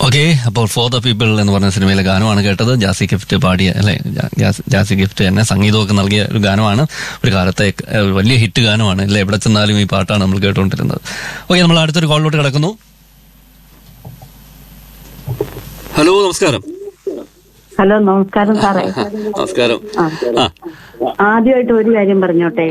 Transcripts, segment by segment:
Okay അപ്പോൾ for the people എന്ന് പറഞ്ഞ സിനിമയിലെ ഗാനമാണ് കേട്ടത് ജാസി ഗിഫ്റ്റ് പാടിയ അല്ലെ ജാസ്- ജാസി ഗിഫ്റ്റ് തന്നെ സംഗീതമൊക്കെ നൽകിയ ഒരു ഗാനമാണ് ഒരു കാലത്തെ ഏഹ്, ഒരു വലിയ ഹിറ്റ് ഗാനമാണ് അല്ലെ എവിടെ ചെന്നാലും ഈ പാട്ടാണ് നമ്മൾ കേട്ടുകൊണ്ടിരുന്നത് ഓക്കെ നമ്മൾ അടുത്തൊരു കോളിലോട്ട് കിടക്കുന്നു ഹലോ നമസ്കാരം ഹലോ നമസ്കാരം സാറേ നമസ്കാരം ആ. ആ ആദ്യമായിട്ട് ഒരു കാര്യം പറഞ്ഞോട്ടെ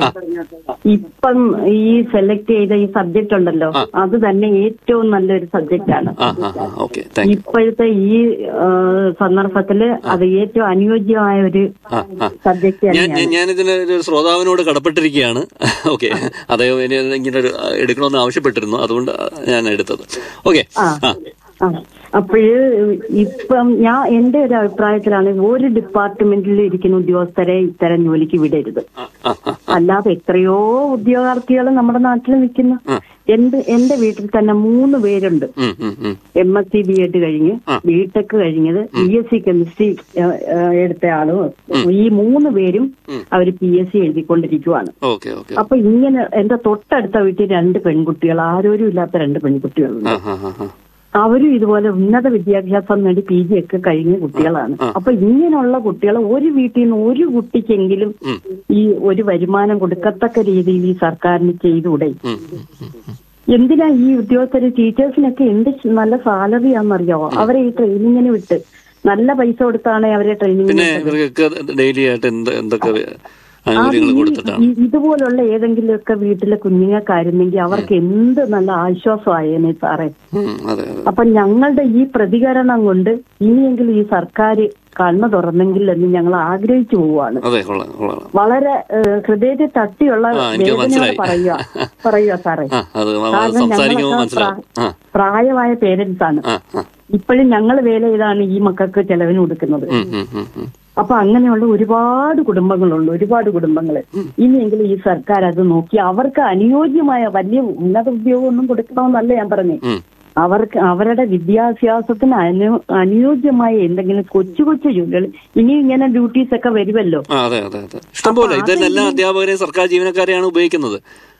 ഇപ്പം ഈ സെലക്ട് ചെയ്ത ഈ സബ്ജക്ട് ഉണ്ടല്ലോ അത് തന്നെ ഏറ്റവും നല്ലൊരു സബ്ജക്റ്റ് ആണ് ആ ആ ആ ഓക്കെ താങ്ക് യു ഇപ്പോഴത്തെ ഈ ആ, സന്ദർഭത്തില് അത് ഏറ്റവും അനുയോജ്യമായ ഒരു ആ ആ സബ്ജക്റ്റ് ഞാൻ തന്നെയാണ് ഞാൻ- ഞാനിതിന് ഒരു ശ്രോതാവിനോട് കടപ്പെട്ടിരിക്കുകയാണ് ഓക്കെ അദ്ദേഹം ഇനി ഇങ്ങനെ ഒരു എടുക്കണമെന്ന് ആവശ്യപ്പെട്ടിരുന്നു അതുകൊണ്ട് ഞാൻ എടുത്തത് ഓക്കെ ആ ആ ആ അപ്പോഴ് ഇപ്പം ഞാൻ എന്റെ ഒരു അഭിപ്രായത്തിലാണ് ഒരു ഡിപ്പാർട്ട്മെന്റിൽ ഇരിക്കുന്ന ഉദ്യോഗസ്ഥരെ ഇത്തരം ജോലിക്ക് വിടരുത് ആ, ആ, ആ, അല്ലാതെ എത്രയോ ഉദ്യോഗാർത്ഥികൾ നമ്മുടെ നാട്ടിൽ നിൽക്കുന്നു ആ. എന്റെ എന്റെ വീട്ടിൽ തന്നെ മൂന്ന് പേരുണ്ട് ഉം, ഉം, ഉം. M S C B Ed കഴിഞ്ഞ് ബിടെക് കഴിഞ്ഞത് ബി എസ് സി കെമിസ്ട്രി എടുത്ത ആളും ഈ മൂന്ന് പേരും അവർ പി എസ് സി എഴുതിക്കൊണ്ടിരിക്കുവാണ് ഓക്കെ ഓക്കെ അപ്പൊ ഇങ്ങനെ എന്റെ തൊട്ടടുത്ത വീട്ടിൽ രണ്ട് പെൺകുട്ടികൾ ആരോരും ഇല്ലാത്ത രണ്ട് പെൺകുട്ടികളുണ്ട് ആ, ആ, ആ, ആ. അവരും ഇതുപോലെ ഉന്നത വിദ്യാഭ്യാസം നേടി പി ജി ഒക്കെ കഴിഞ്ഞ കുട്ടികളാണ് അപ്പൊ ഇങ്ങനെയുള്ള കുട്ടികളെ ഒരു വീട്ടിൽ നിന്ന് ഒരു കുട്ടിക്കെങ്കിലും ഉം. ഈ ഒരു വരുമാനം കൊടുക്കത്തക്ക രീതിയിൽ ഈ സർക്കാരിന് ചെയ്തുകൂടെ ഉം, ഉം, ഉം, ഉം. എന്തിനാ ഈ ഉദ്യോഗസ്ഥര് ടീച്ചേഴ്സിനൊക്കെ എന്ത് നല്ല സാലറിയാണെന്നറിയാവോ അവരെ ഈ ട്രെയിനിങ്ങിന് വിട്ട് നല്ല പൈസ കൊടുത്താണ് അവരെ ട്രെയിനിങ്ങിന് പിന്നെ ഇവർക്കൊക്കെ ഡെയിലി ആയിട്ട് എന്ത് എന്തൊക്കെ ആനുകൂല്യങ്ങൾ കൊടുത്തിട്ടാണ് ഈ- ഇതുപോലുള്ള ഏതെങ്കിലുമൊക്കെ വീട്ടിലെ കുഞ്ഞുങ്ങൾക്കായിരുന്നെങ്കിൽ അവർക്ക് എന്ത് നല്ല ആശ്വാസമായേനെ സാറേ ഉം, അതെ അതെ അപ്പൊ ഞങ്ങളുടെ ഈ പ്രതികരണം കൊണ്ട് ഇനിയെങ്കിലും ഈ സർക്കാർ കണ്ണു തുറന്നെങ്കിൽ എന്ന് ഞങ്ങൾ ആഗ്രഹിച്ചു പോവാണ് അതെ കൊള്ളാം കൊള്ളാം വളരെ ഏഹ്, ഹൃദയത്തിൽ തട്ടിയുള്ള ആ, എനിക്ക് വേദനയോടെ മനസ്സിലായി. പറയുക പറയുക സാറേ ആ അത് കാരണം സംസാരിക്കുമ്പോൾ ഞങ്ങളൊക്കെ മനസ്സിലാവും ആ പ്രായമായ പേരൻസ് ആണ് ആ ആ ഇപ്പോഴും ഞങ്ങൾ വേല ചെയ്താണ് ഈ മക്കൾക്ക് ചെലവിന് കൊടുക്കുന്നത് ഉം, ഉം, ഉം, ഉം. അപ്പൊ അങ്ങനെയുള്ള ഒരുപാട് കുടുംബങ്ങളുണ്ട് ഒരുപാട് കുടുംബങ്ങൾ ഇനിയെങ്കിലും ഈ സർക്കാർ അത് നോക്കി അവർക്ക് അനുയോജ്യമായ വലിയ ഉന്നത ഉദ്യോഗമൊന്നും കൊടുക്കണമെന്നല്ല ഞാൻ പറഞ്ഞേ ഉം. അവർക്ക് അവരുടെ വിദ്യാഭ്യാസത്തിന് അനു അനുയോജ്യമായ എന്തെങ്കിലും കൊച്ചു കൊച്ചു ജോലികൾ ഇനി ഇങ്ങനെ ഡ്യൂട്ടീസ് ഒക്കെ വരുമല്ലോ ആ അതെ അതെ അതെ ഇഷ്ടംപോലെ ഇതെല്ലാം എല്ലാ അധ്യാപകരെയും സർക്കാർ ജീവനക്കാരെയാണ് ഉപയോഗിക്കുന്നത്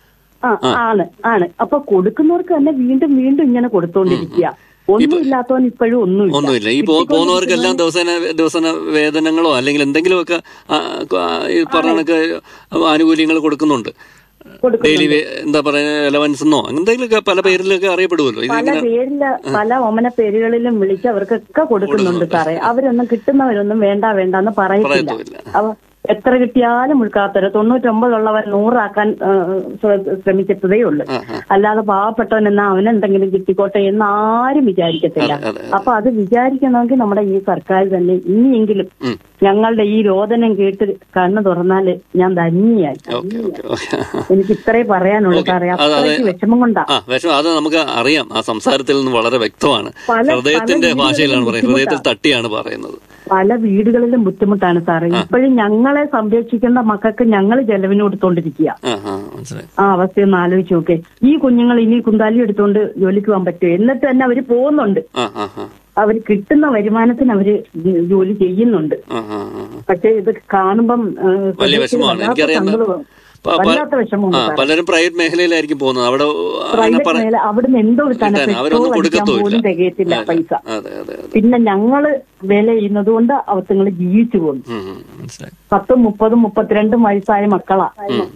ആ ആണ് ആണ് അപ്പൊ കൊടുക്കുന്നവർക്ക് തന്നെ വീണ്ടും വീണ്ടും ഇങ്ങനെ കൊടുത്തോണ്ടിരിക്കുക ഒന്നുമില്ലാത്തവൻ ഇപ്പോഴും ഒന്നുമില്ല ഒന്നുമില്ല ഈ പോ- പോകുന്നവർക്കെല്ലാം ദിവസേന ദിവസേന വേതനങ്ങളോ അല്ലെങ്കിൽ എന്തെങ്കിലുമൊക്കെ ആ, ആ, ഈ പറഞ്ഞ കണക്ക് ആനുകൂല്യങ്ങൾ കൊടുക്കുന്നുണ്ട് ഡെയിലി എന്താ പറയുക അലവൻസ് എന്നോ എന്തെങ്കിലുമൊക്കെ പല പേരിലൊക്കെ അറിയപ്പെടുമല്ലോ ഇത് പല ഇങ്ങനെ പേരില് പല ഒമന പേരുകളിലും വിളിച്ച് അവർക്കൊക്കെ കൊടുക്കുന്നുണ്ട് സാറേ അവരൊന്നും കിട്ടുന്നവരൊന്നും വേണ്ട വേണ്ടെന്ന് പറയത്തില്ല പറയത്തുമില്ല അവ എത്ര കിട്ടിയാലും ഉൾക്കാത്തവര് തൊണ്ണൂറ്റൊമ്പതുള്ളവർ നൂറാക്കാൻ ആ, ശ്ര- ശ്രമിക്കത്തതേ ഉള്ളൂ ആ, ആ. അല്ലാതെ പാവപ്പെട്ടവൻ എന്നാ അവനെന്തെങ്കിലും കിട്ടിക്കോട്ടെ എന്ന് ആരും വിചാരിക്കത്തില്ല അതെ, അതെ, അപ്പൊ അത് വിചാരിക്കണമെങ്കിൽ നമ്മുടെ ഈ സർക്കാർ തന്നെ ഇനിയെങ്കിലും ഉം. ഞങ്ങളുടെ ഈ രോദനം കേട്ട് കണ്ണു തുറന്നാല് ഞാൻ ധന്യായി ഓക്കെ ഓക്കെ ഓക്കെ എനിക്ക് ഇത്രേ പറയാനുള്ളൂ ഓക്കെ. സാറേ അത് അതെ. അത്രയ്ക്ക് വിഷമം കൊണ്ടാ ആ വിഷമം അത് നമുക്ക് അറിയാം ആ സംസാരത്തിൽ നിന്ന് വളരെ വ്യക്തമാണ് പല- ഹൃദയത്തിന്റെ പല ഭാഷയിലാണ് പറയുന്നത് ബുദ്ധിമുട്ടാ. ഹൃദയത്തിൽ തട്ടിയാണ് പറയുന്നത് പല വീടുകളിലും ബുദ്ധിമുട്ടാണ് സാറേ ഇപ്പോഴും ഞങ്ങളെ സംരക്ഷിക്കേണ്ട മക്കൾക്ക് ഞങ്ങൾ ചെലവിന് കൊടുത്തോണ്ടിരിക്കുക ആ ആ മനസ്സിലായി ആ അവസ്ഥയൊന്ന് ആലോചിച്ച് നോക്കെ ഈ കുഞ്ഞുങ്ങൾ ഇനി കുന്താലി എടുത്തോണ്ട് ജോലിക്ക് പോകാൻ പറ്റുമോ എന്നിട്ട് തന്നെ അവര് പോകുന്നുണ്ട് ആ ആ ആ അവർ കിട്ടുന്ന വരുമാനത്തിന് അവര് ജോലി ചെയ്യുന്നുണ്ട് ആ ആ ആ പക്ഷെ ഇത് കാണുമ്പം ആ, വലിയ ഹൃദയത്തിൽ വിഷമമാണ് വല്ലാത്ത എനിക്കറിയാം സങ്കടവും, പ- പ- വല്ലാത്ത വിഷമമുണ്ട് ആ സാറേ. പലരും പ്രൈവറ്റ് മേഖലയിലായിരിക്കും പോകുന്നത് അവിടെ അങ്ങനെ പ്രൈവറ്റ് പറ മേഖല അവിടുന്ന് എന്തോ കിട്ടാൻ കിട്ടാൻ പെട്രോൾ അവരൊന്നും അടിക്കാൻ കൊടുക്കത്തുമില്ല പോലും തികയത്തില്ല അതെ പൈസ അതെ അതെ അതെ പിന്നെ ഞങ്ങള് വേല ചെയ്യുന്നത് കൊണ്ട് അവത്തുങ്ങൾ ജീവിച്ചു പോകുന്നു ഉം, ഉം, മനസ്സിലായി പത്തും മുപ്പതും മുപ്പത്തിരണ്ടും വയസ്സായ മക്കളാ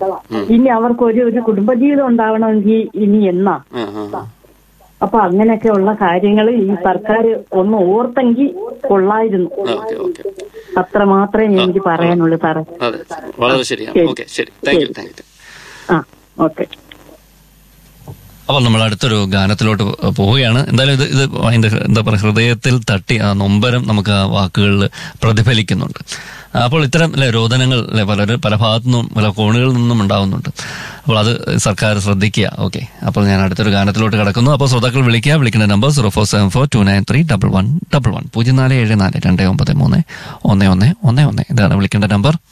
ഇനി അവർക്ക് ഒരു ഒരു കുടുംബജീവിതം ഉണ്ടാവണമെങ്കിൽ ഇനി എന്നാ ആ ആ ആ. അപ്പൊ അങ്ങനെയൊക്കെ ഉള്ള കാര്യങ്ങൾ ഈ സർക്കാർ ഒന്ന് ഓർത്തെങ്കിൽ കൊള്ളായിരുന്നു ഓക്കെ ഓക്കെ അത്ര മാത്രമേ എനിക്ക് പറയാനുള്ളൂ സാറേ അതെ വളരെ ശരിയാണ് ശരി. ഓക്കെ ശരി താങ്ക് യു താങ്ക് യു ആ ഓക്കെ അപ്പോൾ നമ്മൾ അടുത്തൊരു ഗാനത്തിലോട്ട് പോവുകയാണ് എന്തായാലും ഇത് ഇത് അതിന്റെ എന്താ പറയുക ഹൃദയത്തിൽ തട്ടി ആ നൊമ്പരം നമുക്ക് ആ വാക്കുകളിൽ പ്രതിഫലിക്കുന്നുണ്ട് അപ്പോൾ ഇത്തരം അല്ലെ രോദനങ്ങൾ അല്ലെ പലരും പല ഭാഗത്തു നിന്നും പല കോണുകളിൽ നിന്നും ഉണ്ടാവുന്നുണ്ട് അപ്പോൾ അത് സർക്കാർ ശ്രദ്ധിക്കുക ഓക്കെ അപ്പോൾ ഞാൻ അടുത്തൊരു ഗാനത്തിലോട്ട് കിടക്കുന്നു അപ്പോൾ ശ്രോതാക്കൾ വിളിക്കുക വിളിക്കുന്ന number zero four seven four two nine three double one double one പൂജ്യം നാല് ഏഴ് നാല് രണ്ട് ഒമ്പത് മൂന്ന് ഒന്ന് ഒന്ന് ഒന്ന് ഒന്ന് ഇതാണ് വിളിക്കേണ്ട നമ്പർ